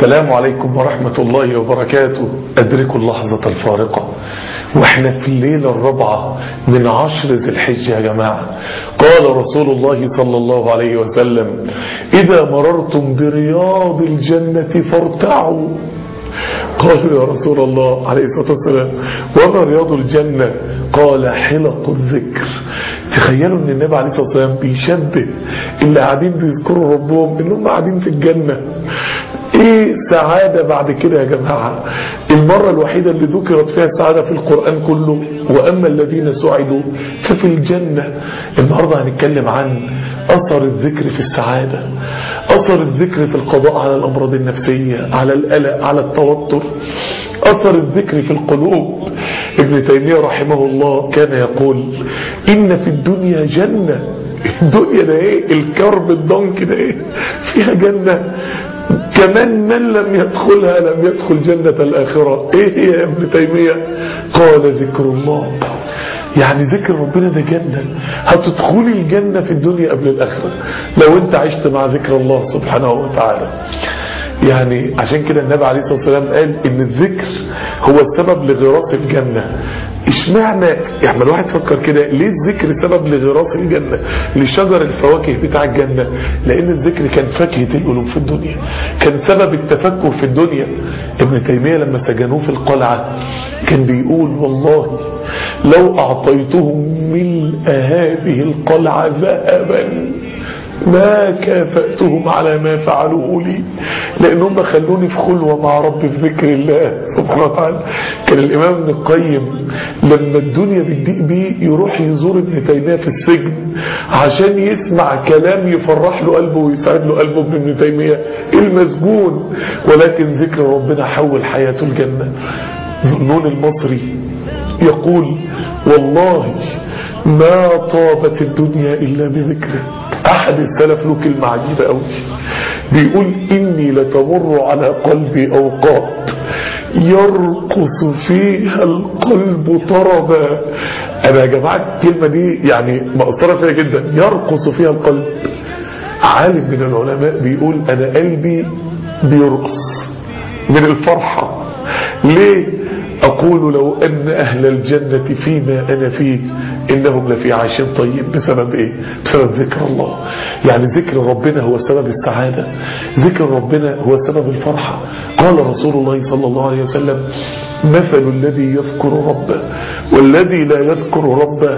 السلام عليكم ورحمة الله وبركاته أدركوا اللحظة الفارقة واحنا في الليلة الرابعة من عشر ذي الحجة يا جماعة قال رسول الله صلى الله عليه وسلم إذا مررتم برياض الجنة فارتعوا قالوا يا رسول الله عليه الصلاة والسلام وما رياض الجنة قال حلق الذكر تخيلوا ان النبي عليه الصلاة والسلام بيشبه اللي قاعدين بيذكروا ربهم انهم قاعدين في الجنة ايه سعادة بعد كده يا جماعة المرة الوحيدة اللي ذكرت فيها السعادة في القرآن كله وأما الذين سعدوا ففي الجنة النهاردة هنتكلم عن أثر الذكر في السعادة أثر الذكر في القضاء على الأمراض النفسية على القلق على التوتر أثر الذكر في القلوب ابن تيمية رحمه الله كان يقول إن في الدنيا جنة الدنيا ده ايه الكرب الضنك ده ايه فيها جنة كمان من لم يدخلها لم يدخل جنة الآخرة ايه هي يا ابن تيمية قال ذكر الله يعني ذكر ربنا ده جنة هتدخلي الجنة في الدنيا قبل الآخرة لو انت عشت مع ذكر الله سبحانه وتعالى يعني عشان كده النبي عليه الصلاة والسلام قال ان الذكر هو السبب لغراس الجنة اشمعنى يعني الواحد فكر كده ليه الذكر سبب لغراس الجنة لشجر الفواكه بتاع الجنة لان الذكر كان فاكهة القلوب في الدنيا كان سبب التفكر في الدنيا ابن تيمية لما سجنوه في القلعة كان بيقول والله لو اعطيتهم ملء هذه القلعة ذهبا ما كافأتهم على ما فعلوه لي لأنهم خلوني في خلوة مع ربي في ذكر الله سبحانه وتعالى كان الإمام ابن القيم لما الدنيا بتضيق بيه يروح يزور ابن تيمية في السجن عشان يسمع كلام يفرح له قلبه ويسعد له قلبه ابن ابن تيمية المسجون ولكن ذكر ربنا حول حياته الجنة ذنون المصري يقول والله ما طابت الدنيا إلا بذكره أحد السلف له كلمة عجيبة أوي بيقول إني لتمر على قلبي أوقات يرقص فيها القلب طربا أنا يا جماعة الكلمة دي يعني مأثرة فيها جدا يرقص فيها القلب عالم من العلماء بيقول أنا قلبي بيرقص من الفرحة ليه أقول لو أن أهل الجنة فيما أنا فيه إنهم لفي عيش طيب بسبب إيه بسبب ذكر الله يعني ذكر ربنا هو سبب السعادة ذكر ربنا هو سبب الفرحة قال رسول الله صلى الله عليه وسلم مثل الذي يذكر ربه والذي لا يذكر ربه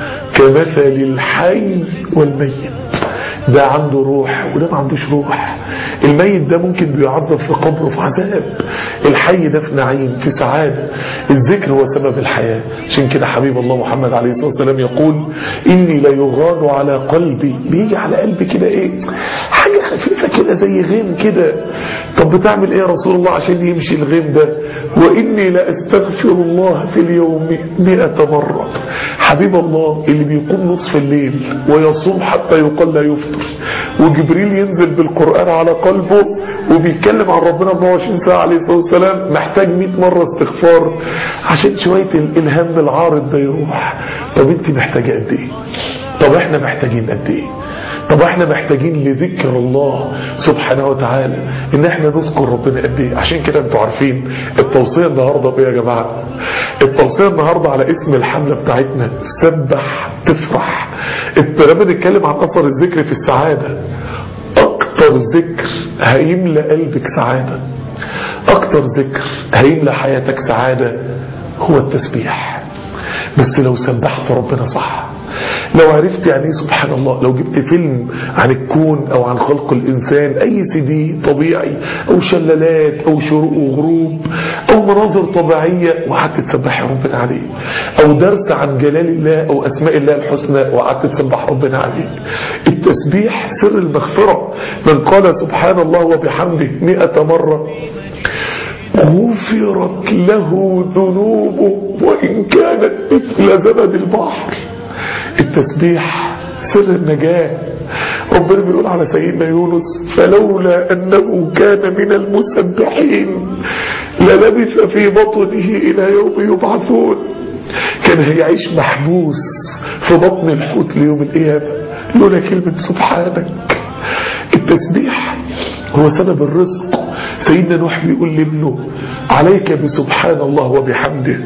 كمثل الحي والميت ده عنده روح وده ما عندوش روح الميت ده ممكن بيعذب في قبره في عذاب الحي ده في نعيم في سعادة الذكر هو سبب الحياة عشان كده حبيب الله محمد عليه الصلاة والسلام يقول إني لا يغان على قلبي بيجي على قلبي كده إيه حاجة خفيفة كده زي غيم كده طب بتعمل إيه يا رسول الله عشان يمشي الغيم ده وإني لا أستغفر الله في اليوم مئة مرة حبيب الله اللي بيقوم نصف الليل ويصوم حتى يقال لا يفطر وجبريل ينزل بالقرآن على قلبه وبيتكلم عن ربنا 24 ساعة عليه الصلاة والسلام محتاج 100 مرة استغفار عشان شوية الهم العارض ده يروح طب انت محتاجة قد ايه طب احنا محتاجين قد ايه طب احنا محتاجين لذكر الله سبحانه وتعالى ان احنا نذكر ربنا قد ايه عشان كده انتوا عارفين التوصية النهاردة بايه يا جماعة التوصية النهاردة على اسم الحملة بتاعتنا سبح تفرح لما نتكلم عن اثر الذكر في السعادة اكتر ذكر هيملى قلبك سعادة اكتر ذكر هيملى حياتك سعادة هو التسبيح بس لو سبحت ربنا صح لو عرفت يعني ايه سبحان الله لو جبت فيلم عن الكون او عن خلق الانسان اي سي دي طبيعي او شلالات او شروق وغروب او مناظر طبيعية وقعدت تسبح ربنا عليه او درس عن جلال الله او اسماء الله الحسنى وقعدت تسبح ربنا عليه التسبيح سر المغفرة من قال سبحان الله وبحمده مئة مرة غفرت له ذنوبه وإن كانت مثل زبد البحر التسبيح سر النجاة ربنا بيقول على سيدنا يونس فلولا أنه كان من المسبحين للبث في بطنه إلى يوم يبعثون كان هيعيش محبوس في بطن الحوت ليوم القيامة لولا كلمة سبحانك التسبيح هو سبب الرزق سيدنا نوح بيقول لابنه عليك بسبحان الله وبحمده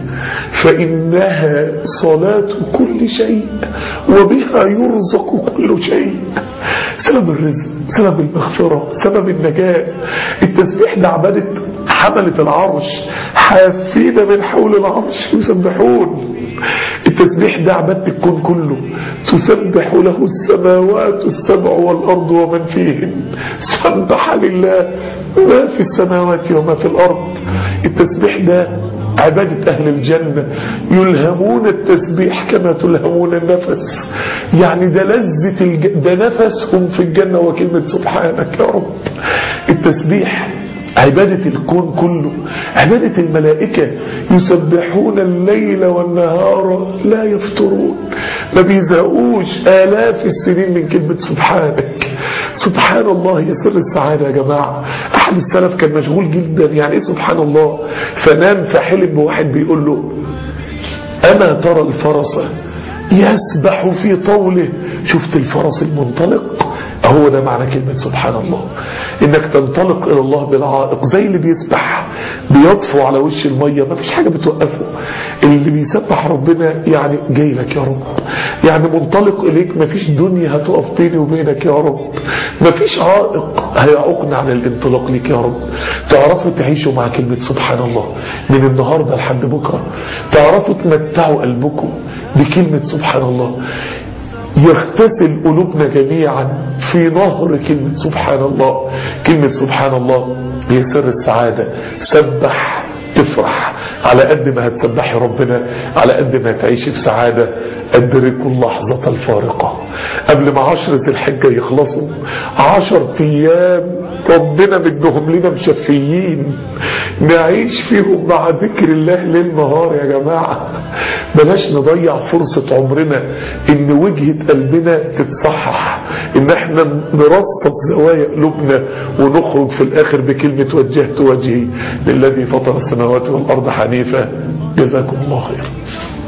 فإنها صلاة كل شيء وبها يرزق كل شيء سبب الرزق سبب المغفرة سبب النجاة التسبيح ده عبادة حملة العرش حافين من حول العرش يسبحون التسبيح ده عبادة الكون كله تسبح له السماوات السبع والأرض ومن فيهن سبح لله ما في السماوات وما في الأرض التسبيح ده عبادة أهل الجنة يلهمون التسبيح كما تلهمون النفس يعني ده لذة الج... ده نفسهم في الجنة وكلمة سبحانك يا رب التسبيح عبادة الكون كله عبادة الملائكة يسبحون الليل والنهار لا يفترون ما بيزهقوش آلاف السنين من كلمة سبحانك سبحان الله يا سر السعادة يا جماعة أحد السلف كان مشغول جدا يعني إيه سبحان الله فنام فحلم بواحد بيقول له أما ترى الفرس يسبح في طوله شفت الفرس المنطلق هو ده معنى كلمة سبحان الله انك تنطلق الى الله بالعائق زي اللي بيسبح بيطفو على وش المية ما فيش حاجة بتوقفه اللي بيسبح ربنا يعني جاي لك يا رب يعني منطلق اليك ما فيش دنيا هتقف بيني وبينك يا رب ما فيش عائق هيعوقنا عن الانطلاق ليك يا رب تعرفوا تعيشوا مع كلمة سبحان الله من النهاردة لحد بكرة تعرفوا تمتعوا قلبكم بكلمة سبحان الله يغتسل قلوبنا جميعا في نهر كلمة سبحان الله كلمة سبحان الله هي سر السعادة سبح تفرح على قد ما هتسبحي ربنا على قد ما هتعيشي في سعادة أدركوا اللحظة الفارقة قبل ما عشر ذي الحجة يخلصوا عشر أيام ربنا بدهم لنا مشفيين نعيش فيهم مع ذكر الله ليل نهار يا جماعة بلاش نضيع فرصة عمرنا ان وجهة قلبنا تتصحح ان احنا نرصد زوايا قلوبنا ونخرج في الاخر بكلمة وجهت وجهي للذي فطر السماوات والارض حنيفا جزاكم الله خير